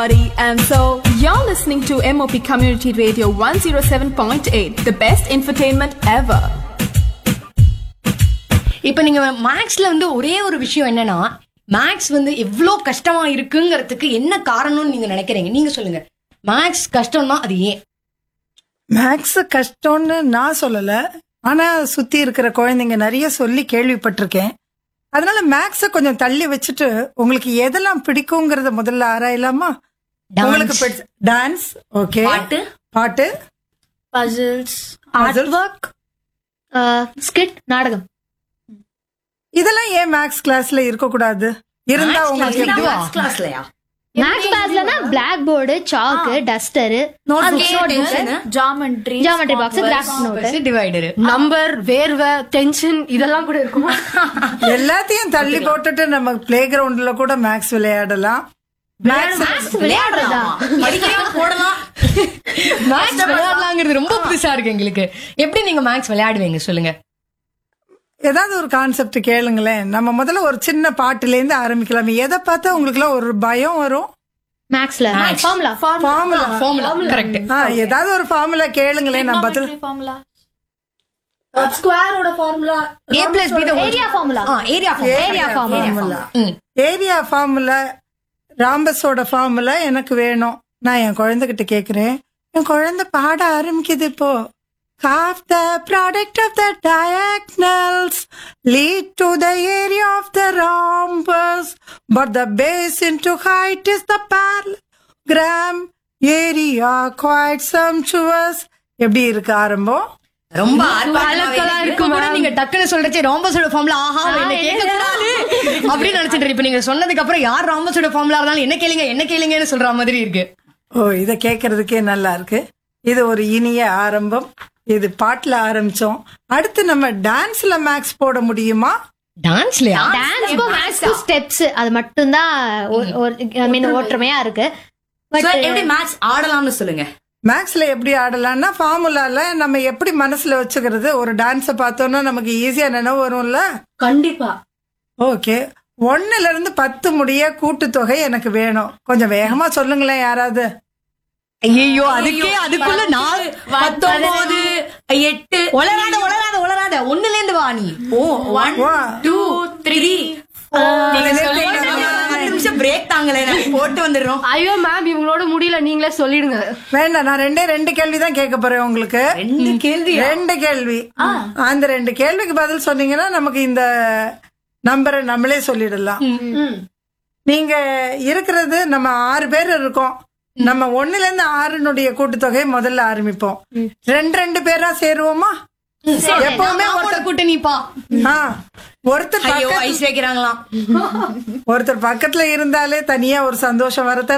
body and soul. You're listening to MOP Community Radio 107.8, the best infotainment ever. இப்ப நீங்க மேக்ஸ்ல வந்து ஒரே ஒரு விஷயம் என்னன்னா மேக்ஸ் வந்து எவ்வளவு கஷ்டமா இருக்குங்கிறதுக்கு என்ன காரணம்னு நீங்க நினைக்கிறீங்க நீங்க சொல்லுங்க மேக்ஸ் கஷ்டம்னா அது ஏன் மேக்ஸ் கஷ்டம்னு நான் சொல்லல ஆனா சுத்தி இருக்கிற குழந்தைங்க நிறைய சொல்லி கேள்விப்பட்டிருக்கேன் அதனால மேக்ஸ கொஞ்சம் தள்ளி வச்சுட்டு உங்களுக்கு எதெல்லாம் பிடிக்குங்கிறத முதல்ல ஆராயலாமா Dance. உங்களுக்கு டான்ஸ் ஓகே பாட்டு? பாட்டு puzzles Puzzles. Art work skit நாடகம் இதெல்லாம் ஏன் மேக்ஸ் கிளாஸ்ல இருக்க கூடாது இருந்தா உங்களுக்கு இதுவா? கிளாஸ்லயா மேக்ஸ் கிளாஸ்லனா black board chalk duster geometry geometry box craft note divider number வேர்வை டென்ஷன் இதெல்லாம் கூட இருக்குமா எல்லாத்தையும் தள்ளி போட்டுட்டு நம்ம பிளே கிரவுண்ட்ல கூட மேக்ஸ் விளையாடலாம் மேக்ஸ் விளையாடுறதா படிக்கலாம் போடலாம் மேக்ஸ் விளையாடலாங்கிறது ரொம்ப புதுசா இருக்கு எங்களுக்கு எப்படி நீங்க மேக்ஸ் விளையாடுவீங்க சொல்லுங்க ஏதாவது ஒரு கான்செப்ட் கேளுங்களேன் நம்ம முதல்ல ஒரு சின்ன பாட்டுல இருந்து ஆரம்பிக்கலாம் எதை பார்த்தா உங்களுக்கு ஒரு பயம் வரும் மேக்ஸ்ல ஃபார்முலா ஃபார்முலா ஃபார்முலா கரெக்ட் ஆ ஏதாவது ஒரு ஃபார்முலா கேளுங்களேன் நான் பதில் ஃபார்முலா ஸ்கொயரோட formula A plus B area formula area area formula area formula ராம்பஸோட ஃபார்முலா எனக்கு வேணும் நான் என் குழந்தைகிட்ட கேக்குறேன் என் குழந்தை பாட ஆரம்பிக்குது இப்போ Half the product of the diagonals lead to the area of the rhombus, but the base into height is the parallelogram area quite sumptuous. எப்படி இருக்கு ஆரம்பம் ரொம்ப இப்ப கூட நீங்க டக்குன்னு சொல்றச்சே ராம்பஸோட ஃபார்ம்ல ஆஹா என்ன கேட்க கூடாது அப்படின்னு நினைச்சிட்டு இருக்கு. இப்ப நீங்க சொன்னதுக்கு அப்புறம் யார் ராம்பஸோட ஃபார்ம்ல இருந்தாலும் என்ன கேளுங்க என்ன கேளுங்கன்னு சொல்ற மாதிரி இருக்கு ஓ இத கேக்குறதுக்கே நல்லா இருக்கு இது ஒரு இனிய ஆரம்பம் இது பாட்டுல ஆரம்பிச்சோம் அடுத்து நம்ம டான்ஸ்ல மேக்ஸ் போட முடியுமா டான்ஸ்லயா டான்ஸ்க்கும் மேக்ஸ்க்கும் ஸ்டெப்ஸ் அது மட்டும் தான் ஐ மீன் ஒற்றுமையா இருக்கு பட் எப்படி மேட்ச் ஆடலாம்னு சொல்லுங்க மேக்ஸ்ல எப்படி ஆடலாம்னா ஃபார்முலால நம்ம எப்படி மனசுல வச்சுக்கிறது ஒரு டான்ஸ பார்த்தோம்னா நமக்கு ஈஸியா நினைவு வரும்ல கண்டிப்பா ஓகே ஒன்னுல இருந்து பத்து முடிய கூட்டுத்தொகை எனக்கு வேணும் கொஞ்சம் வேகமா சொல்லுங்களேன் யாராவது ஐயோ அதுக்கே அதுக்குள்ள நாலு பத்தொன்பது எட்டு உளராத உளராத உளராத ஒண்ணுல இருந்து வா நீ ஓ ஒன் One, டூ த்ரீ நிமிஷம் பிரேக் தாங்களே நான் போட்டு வந்துடுறோம் ஐயோ மேம் இவங்களோட முடியல நீங்களே சொல்லிடுங்க வேண்டாம் நான் ரெண்டே ரெண்டு கேள்வி தான் கேட்க போறேன் உங்களுக்கு ரெண்டு கேள்வி ரெண்டு கேள்வி அந்த ரெண்டு கேள்விக்கு பதில் சொன்னீங்கன்னா நமக்கு இந்த நம்பரை நம்மளே சொல்லிடலாம் நீங்க இருக்கிறது நம்ம ஆறு பேர் இருக்கோம் நம்ம ஒண்ணுல இருந்து ஆறுனுடைய கூட்டுத்தொகை முதல்ல ஆரம்பிப்போம் ரெண்டு ரெண்டு பேரா சேருவோமா எப்பவுமே ஒருத்தர் கூட்டணிப்பா ஆ, ஒருத்தர் ஐயோ பக்கத்துல- ஐஸ் வைக்கிறாங்களாம் ஒருத்தர் பக்கத்துல இருந்தாலே தனியா ஒரு சந்தோஷம் வரத்த